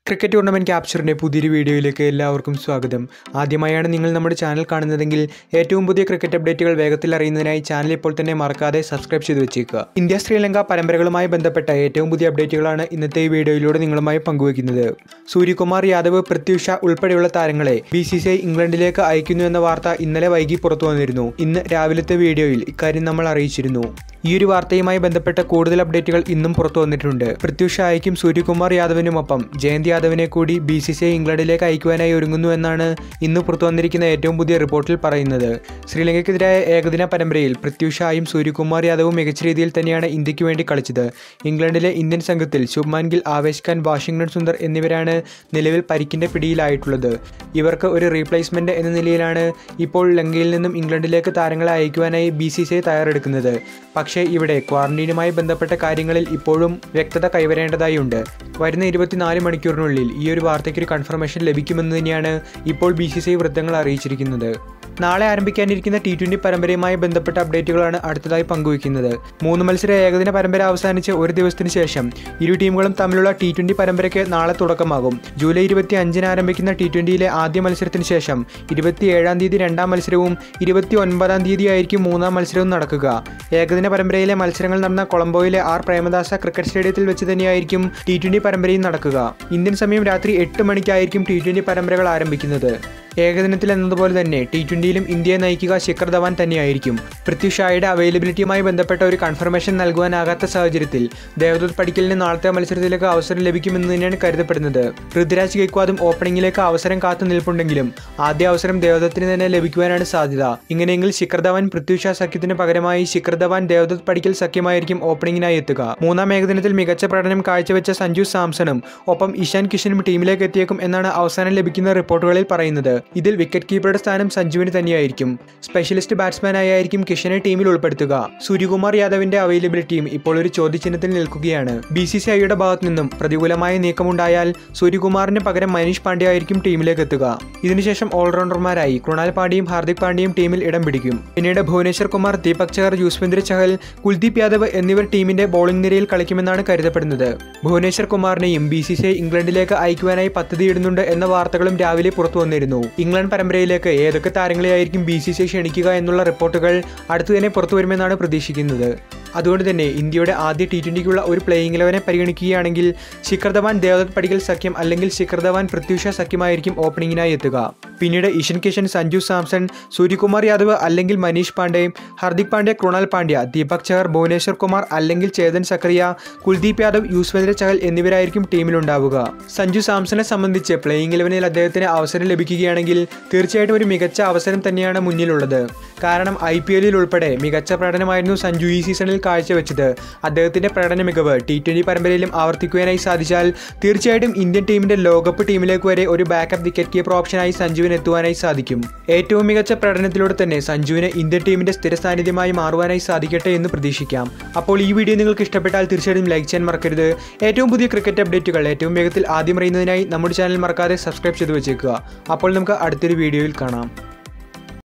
cricket tournament ക്യാപ്ചറിൻ്റെ പുതിയൊരു വീഡിയോയിലേക്ക് എല്ലാവർക്കും സ്വാഗതം ആദ്യമായാണ് നിങ്ങൾ നമ്മുടെ ചാനൽ കാണുന്നതെങ്കിൽ ഏറ്റവും പുതിയ ക്രിക്കറ്റ് അപ്ഡേറ്റുകൾ വേഗത്തിൽ അറിയുന്നതിനായി ചാനൽ ഇപ്പോൾ തന്നെ മറക്കാതെ സബ്സ്ക്രൈബ് ചെയ്ത് വെച്ചേക്കുക ഇന്ത്യ ശ്രീലങ്ക പരമ്പരകളുമായി ബന്ധപ്പെട്ട ഏറ്റവും പുതിയ അപ്ഡേറ്റുകളാണ് ഇന്നത്തെ ഈ വീഡിയോയിലൂടെ നിങ്ങളുമായി പങ്കുവയ്ക്കുന്നത് സൂര്യകുമാർ യാദവ് പൃഥ്വി ഷാ ഉൾപ്പെടെയുള്ള താരങ്ങളെ ബി സി സി ഐ ഇംഗ്ലണ്ടിലേക്ക് അയക്കുന്നു എന്ന വാർത്ത ഇന്നലെ വൈകി പുറത്തു വന്നിരുന്നു ഇന്ന് രാവിലത്തെ വീഡിയോയിൽ ഇക്കാര്യം നമ്മൾ അറിയിച്ചിരുന്നു ഈ ഒരു വാർത്തയുമായി ബന്ധപ്പെട്ട കൂടുതൽ അപ്ഡേറ്റുകൾ ഇന്നും പുറത്തു വന്നിട്ടുണ്ട് പൃഥ്വി ഷായ്ക്കും സൂര്യകുമാർ യാദവിനുമൊപ്പം ജയന്ത് യാദവിനെ കൂടി ബി സി സി ഐ ഇംഗ്ലണ്ടിലേക്ക് അയക്കുവാനായി ഒരുങ്ങുന്നു എന്നാണ് ഇന്ന് പുറത്തു വന്നിരിക്കുന്ന ഏറ്റവും പുതിയ റിപ്പോർട്ടിൽ പറയുന്നത് ശ്രീലങ്കയ്ക്കെതിരായ ഏകദിന പരമ്പരയിൽ പൃഥ്വി ഷായും സൂര്യകുമാർ യാദവും മികച്ച രീതിയിൽ തന്നെയാണ് ഇന്ത്യക്ക് വേണ്ടി കളിച്ചത് ഇംഗ്ലണ്ടിലെ ഇന്ത്യൻ സംഘത്തിൽ ശുഭ്മാൻ ഗിൽ ആവേശ് ഖാൻ വാഷിംഗ്ടൺ സുന്ദർ എന്നിവരാണ് നിലവിൽ പരിക്കിന്റെ പിടിയിലായിട്ടുള്ളത് ഇവർക്ക് ഒരു റീപ്ലേസ്മെന്റ് എന്ന നിലയിലാണ് ഇപ്പോൾ ലങ്കയിൽ നിന്നും ഇംഗ്ലണ്ടിലേക്ക് താരങ്ങളെ അയക്കുവാനായി ബി സി സി ഐ തയ്യാറെടുക്കുന്നത് പക്ഷേ ഇവിടെ ക്വാറന്റീനുമായി ബന്ധപ്പെട്ട കാര്യങ്ങളിൽ ഇപ്പോഴും വ്യക്തത കൈവരേണ്ടതായുണ്ട് വരുന്ന ഇരുപത്തിനാല് മണിക്കൂറിനുള്ളിൽ ഈ ഒരു വാർത്തയ്ക്ക് ഒരു കൺഫർമേഷൻ ലഭിക്കുമെന്ന് തന്നെയാണ് ഇപ്പോൾ ബി സി സി ഐ വൃത്തങ്ങൾ അറിയിച്ചിരിക്കുന്നത് നാളെ ആരംഭിക്കാനിരിക്കുന്ന ടി ട്വന്റി പരമ്പരയുമായി ബന്ധപ്പെട്ട അപ്ഡേറ്റുകളാണ് അടുത്തതായി പങ്കുവയ്ക്കുന്നത് മൂന്ന് മത്സര ഏകദിന പരമ്പര അവസാനിച്ച് ഒരു ദിവസത്തിന് ശേഷം ഇരു ടീമുകളും തമ്മിലുള്ള ടി ട്വന്റി പരമ്പരയ്ക്ക് നാളെ തുടക്കമാകും ജൂലൈ ഇരുപത്തി അഞ്ചിന് ആരംഭിക്കുന്ന ടി ട്വന്റിയിലെ ആദ്യ മത്സരത്തിന് ശേഷം ഇരുപത്തി ഏഴാം തീയതി രണ്ടാം മത്സരവും ഇരുപത്തി ഒൻപതാം തീയതി ആയിരിക്കും മൂന്നാം മത്സരവും നടക്കുക ഏകദിന പരമ്പരയിലെ മത്സരങ്ങൾ നടന്ന കൊളംബോയിലെ ആർ പ്രേമദാസ ക്രിക്കറ്റ് സ്റ്റേഡിയത്തിൽ വെച്ച് തന്നെയായിരിക്കും ടി ട്വന്റി പരമ്പരയും നടക്കുക ഇന്ത്യൻ സമയം രാത്രി എട്ട് മണിക്കായിരിക്കും ടി ട്വന്റി പരമ്പരകൾ ആരംഭിക്കുന്നത് ഏകദിനത്തിൽ എന്നതുപോലെ തന്നെ ടി ട്വന്റിയിലും ഇന്ത്യയെ നയിക്കുക ശിഖർ ധവാൻ തന്നെയായിരിക്കും പൃഥ്വി ഷായുടെ അവൈലബിലിറ്റിയുമായി ബന്ധപ്പെട്ട ഒരു കൺഫർമേഷൻ നൽകുവാനാകാത്ത സാഹചര്യത്തിൽ ദേവദത്ത് പടിക്കലിന് നാളത്തെ മത്സരത്തിലേക്ക് അവസരം ലഭിക്കുമെന്ന് തന്നെയാണ് കരുതപ്പെടുന്നത് പൃഥ്വിരാജ് ഗെയ്ക്വാദും ഓപ്പണിംഗിലേക്ക് അവസരം കാത്തു നിൽപ്പുണ്ടെങ്കിലും ആദ്യ അവസരം ദേവദത്തിന് തന്നെ ലഭിക്കുവാനാണ് സാധ്യത ഇങ്ങനെയെങ്കിൽ ശിഖർ ധവാൻ പൃഥ്വി ഷാ സഖ്യത്തിന് പകരമായി ശിഖർ ധവാൻ ദേവദത്ത് പടിക്കൽ സഖ്യമായിരിക്കും ഓപ്പണിംഗിനായി എത്തുക മൂന്നാം ഏകദിനത്തിൽ മികച്ച പ്രകടനം കാഴ്ചവെച്ച സഞ്ജു സാംസണും ഒപ്പം ഇഷാൻ കിഷനും ടീമിലേക്ക് എത്തിയേക്കും എന്നാണ് അവസാനം ലഭിക്കുന്ന റിപ്പോർട്ടുകളിൽ പറയുന്നത് ഇതിൽ വിക്കറ്റ് കീപ്പറുടെ സ്ഥാനം സഞ്ജുവിന് തന്നെയായിരിക്കും സ്പെഷ്യലിസ്റ്റ് ബാറ്റ്സ്മാനായിരിക്കും കിഷനെ ടീമിൽ ഉൾപ്പെടുത്തുക സൂര്യകുമാർ യാദവിന്റെ അവൈലബിലിറ്റിയും ഇപ്പോൾ ഒരു ചോദ്യചിഹ്നത്തിൽ നിൽക്കുകയാണ് ബി സി സി ഐയുടെ ഭാഗത്തു നിന്നും പ്രതികൂലമായ നീക്കമുണ്ടായാൽ സൂര്യകുമാറിന് പകരം മനീഷ് പാണ്ഡ്യ ആയിരിക്കും ടീമിലേക്ക് എത്തുക ഇതിനുശേഷം ഓൾറൗണ്ടർമാരായി കൃണാൽ പാണ്ഡ്യയും ഹാർദിക് പാണ്ഡ്യയും ടീമിൽ ഇടം പിടിക്കും പിന്നീട് ഭുവനേശ്വർ കുമാർ ദീപക് ചഹർ യുസ്വേന്ദ്ര ചഹൽ കുൽദീപ് യാദവ് എന്നിവർ ടീമിന്റെ ബോളിംഗ് നിരയിൽ കളിക്കുമെന്നാണ് കരുതപ്പെടുന്നത് ഭുവനേശ്വർ കുമാറിനെയും ബി സി സി ഐ ഇംഗ്ലണ്ടിലേക്ക് അയക്കുവാനായി പദ്ധതിയിടുന്നുണ്ട് എന്ന വാർത്തകളും രാവിലെ പുറത്തു വന്നിരുന്നു ഇംഗ്ലണ്ട് പരമ്പരയിലേക്ക് ഏതൊക്കെ താരങ്ങളെയായിരിക്കും ബി സി സി ഐ ക്ഷണിക്കുക എന്നുള്ള റിപ്പോർട്ടുകൾ അടുത്തു തന്നെ പുറത്തു വരുമെന്നാണ് പ്രതീക്ഷിക്കുന്നത് അതുകൊണ്ട് തന്നെ ഇന്ത്യയുടെ ആദ്യ ടി ട്വന്റിക്കുള്ള ഒരു പ്ലേയിങ് ഇലവനെ പരിഗണിക്കുകയാണെങ്കിൽ ശിഖർ ധവാൻ ദേവദത്ത് പടിക്കൽ സഖ്യം അല്ലെങ്കിൽ ശിഖർ ധവാൻ പൃഥ്വിഷ സഖ്യമായിരിക്കും ഓപ്പണിംഗിനായി എത്തുക പിന്നീട് ഇഷൻ കിഷൻ സഞ്ജു സാംസൺ സൂര്യകുമാർ യാദവ് അല്ലെങ്കിൽ മനീഷ് പാണ്ഡെ ഹർദിക് പാണ്ഡ്യ കൃണാൽ പാണ്ഡ്യ ദീപക് ചഹർ ഭുവനേശ്വർ കുമാർ അല്ലെങ്കിൽ ചേതൻ സക്രിയ കുൽദീപ് യാദവ് യൂസ്വേന്ദ്ര ചഹൽ എന്നിവരായിരിക്കും ടീമിലുണ്ടാവുക സഞ്ജു സാംസണെ സംബന്ധിച്ച് പ്ലേയിങ് ഇലവനിൽ അദ്ദേഹത്തിന് അവസരം ലഭിക്കുകയാണെങ്കിൽ തീർച്ചയായിട്ടും ഒരു മികച്ച അവസരം തന്നെയാണ് മുന്നിലുള്ളത് കാരണം ഐ പി എല്ലിൽ ഉൾപ്പെടെ മികച്ച പ്രകടനമായിരുന്നു സഞ്ജു ഈ സീസണിൽ കാഴ്ചവെച്ചത് അദ്ദേഹത്തിന്റെ പ്രകടന മികവ് ടി ട്വന്റി പരമ്പരയിലും ആവർത്തിക്കുവാനായി സാധിച്ചാൽ തീർച്ചയായിട്ടും ഇന്ത്യൻ ടീമിന്റെ ലോകകപ്പ് ടീമിലേക്ക് വരെ ഒരു ബാക്കപ്പ് വിക്കറ്റ് കീപ്പർ ഓപ്ഷനായി സഞ്ജുവിന് എത്തുവാനായി സാധിക്കും ഏറ്റവും മികച്ച പ്രകടനത്തിലൂടെ തന്നെ സഞ്ജുവിന് ഇന്ത്യൻ ടീമിന്റെ സ്ഥിര സാന്നിധ്യമായി മാറുവാനായി സാധിക്കട്ടെ എന്ന് പ്രതീക്ഷിക്കാം അപ്പോൾ ഈ വീഡിയോ നിങ്ങൾക്ക് ഇഷ്ടപ്പെട്ടാൽ തീർച്ചയായിട്ടും ലൈക്ക് ചെയ്യാൻ മറക്കരുത് ഏറ്റവും പുതിയ ക്രിക്കറ്റ് അപ്ഡേറ്റുകൾ ഏറ്റവും വേഗത്തിൽ ആദ്യം അറിയുന്നതിനായി നമ്മുടെ ചാനൽ മറക്കാതെ സബ്സ്ക്രൈബ് ചെയ്ത് വെച്ചേക്കുക അപ്പോൾ നമുക്ക് അടുത്തൊരു വീഡിയോയിൽ കാണാം